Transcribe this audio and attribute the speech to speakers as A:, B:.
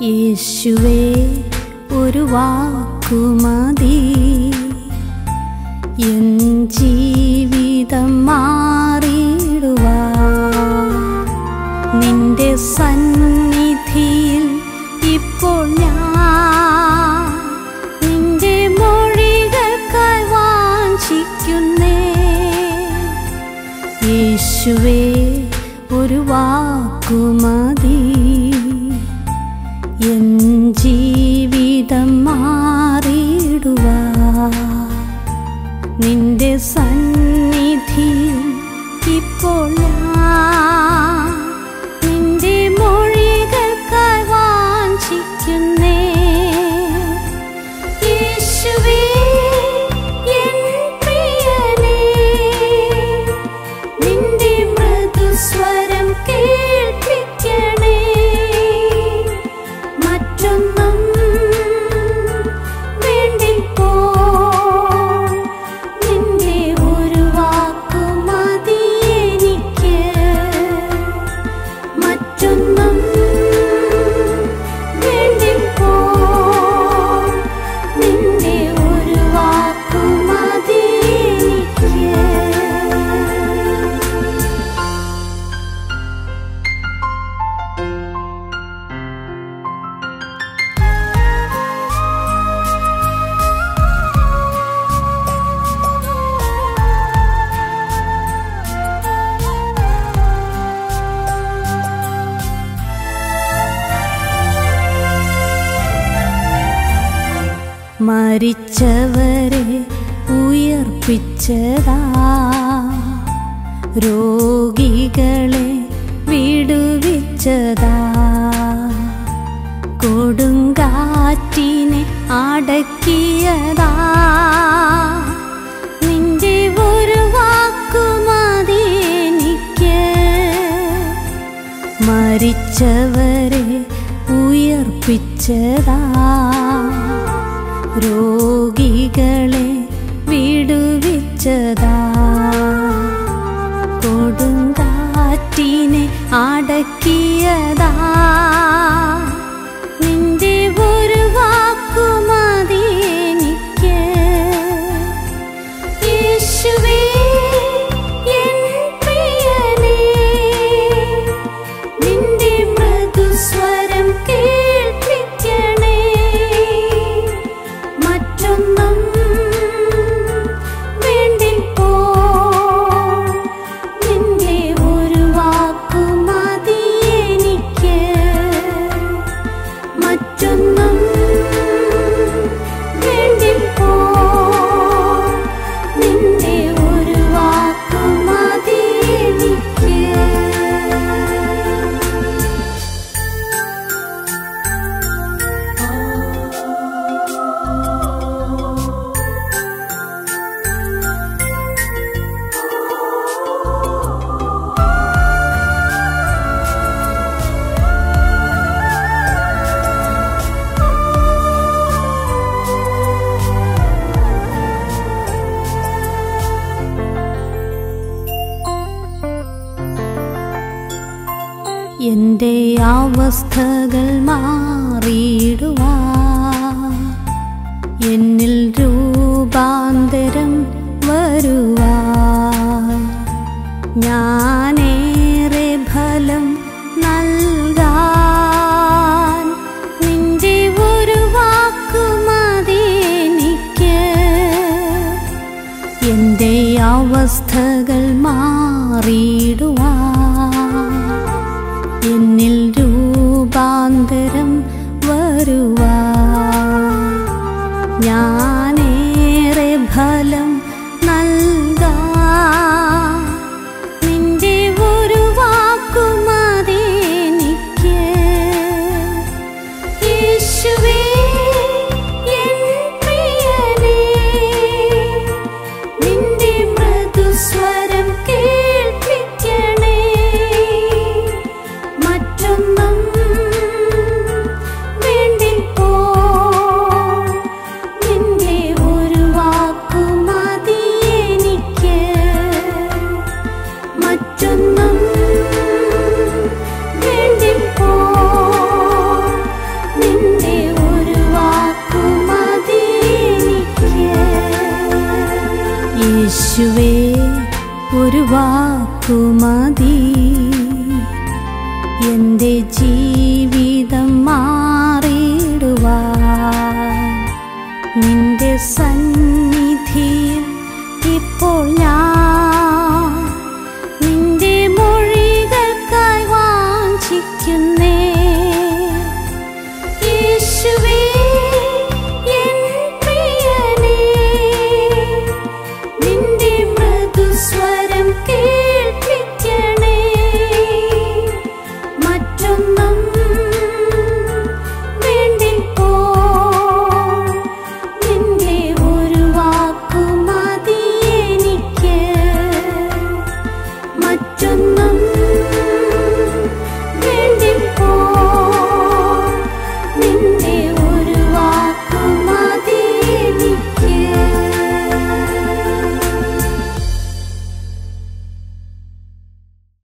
A: യേശുവേ ഒരു വാക്കുമതി എൻ ജീവിതം മാറിയിടുവാ നിന്റെ സന്നിധിയിൽ ഇപ്പോൾ ഞാൻ നിന്റെ മൊഴികൾക്കായി വാഞ്ചിക്കുന്നേ യേശുവേ ഒരു വാക്കുമതി എൻ ജീവിതം മാറിയിടുവാ നിന്റെ സന്നിധിയിൽ ഇപ്പോൾ ഞാൻ നിന്റെ മൊഴികൾക്കായി വാഞ്ചിക്കുന്നേ യേശുവേ എൻ പ്രിയനേ നിന്റെ മൃദുസ്വരം കേൾപ്പിക്കണേ മറ്റൊന്നും വേണ്ടിപ്പോൾ നിന്റെ ഒരു വാക്കു മതി എനിക്ക് മറ്റൊന്നും വേണ്ടിപ്പോൾ നിന്റെ ഒരു വാക്കു മതി എനിക്ക് മരിച്ചവരെ ഉയർപ്പിച്ചതാ രോഗികളെ വിടുവിച്ചതാ കൊടുങ്കാറ്റിനെ അടക്കിയതാ നിന്റെ ഒരു വാക്കുമതി എനിക്ക് മരിച്ചവരെ ഉയർപ്പിച്ചതാ രോഗികളെ വിടുവിച്ചതാ കൊടുങ്കാറ്റിനെ അടക്കിയതാ നിന്റെ ഒരു വാക്കുമതി എനിക്ക് യേശുവേ എൻ പ്രിയനേ നിന്റെ മൃദുസ്വരം കേൾപ്പിക്കണേ മറ്റൊന്നും വേണ്ടിപ്പോൾ നിന്റെ ഒരു വാക്കു മതി എനിക്ക് മറ്റൊന്നും വേണ്ടിപ്പോൾ നിന്റെ ഒരു വാക്കു മതി എനിക്ക് എന്റെ അവസ്ഥകൾ മാറിയിടുവാ എന്നിൽ രൂപാന്തരം വരുവാ ഞാനേറെ ഫലം നൽകാൻ നിന്റെ ഒരു വാക്കു മതി എനിക്ക് എന്റെ അവസ്ഥകൾ മാറിയിടുവാ എന്നിൽ രൂപാന്തരം വരുവാ ഞാനേറെ ഫലം നൽകാ നിന്റെ ഒരു വാക്കു മതി എനിക്ക് യേശുവേ എൻ പ്രിയനേ നിന്റെ മൃദുസ്വരം കേൾപ്പിക്കണേ മറ്റൊന്നും വേണ്ടിപ്പോ യേശുവേ ഒരു വാക്കുമതി എൻ്റെ ജീവിതം മാറിടുവാൻ നിന്റെ സന്നിധി